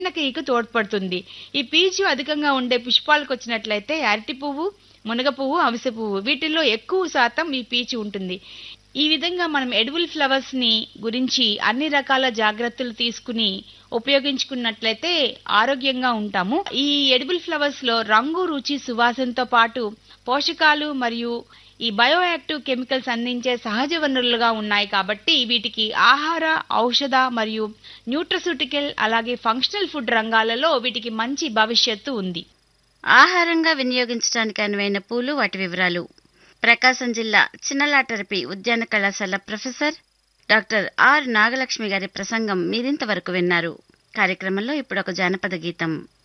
జీర్ణక్రియకు తోడ్పడుతుంది ఈ పీచు అధికంగా ఉండే పుష్పాలకు వచ్చినట్లయితే అరటి పువ్వు మునగ పువ్వు అవిసె పువ్వు వీటిల్లో ఎక్కువ శాతం ఈ పీచు ఉంటుంది ఈ విధంగా మనం ఎడిబుల్ ఫ్లవర్స్ ని గురించి అన్ని రకాల జాగ్రత్తలు తీసుకుని ఉపయోగించుకున్నట్లయితే ఆరోగ్యంగా ఉంటాము ఈ ఎడిబుల్ ఫ్లవర్స్ లో రంగు రుచి సువాసనతో పాటు పోషకాలు మరియు ఈ బయోయాక్టివ్ కెమికల్స్ అందించే సహజ వనరులుగా ఉన్నాయి కాబట్టి వీటికి ఆహార ఔషధ మరియు న్యూట్రసూటికల్ అలాగే ఫంక్షనల్ ఫుడ్ రంగాలలో వీటికి మంచి భవిష్యత్తు ఉంది ఆహారంగా వినియోగించడానికి అనువైన పూలు వాటి వివరాలు ప్రకాశం జిల్లా చిన్నలాటరపి ఉద్యాన కళాశాల ప్రొఫెసర్ డాక్టర్ ఆర్ నాగలక్ష్మి గారి ప్రసంగం మీరింతవరకు విన్నారు కార్యక్రమంలో ఇప్పుడు ఒక జానపద గీతం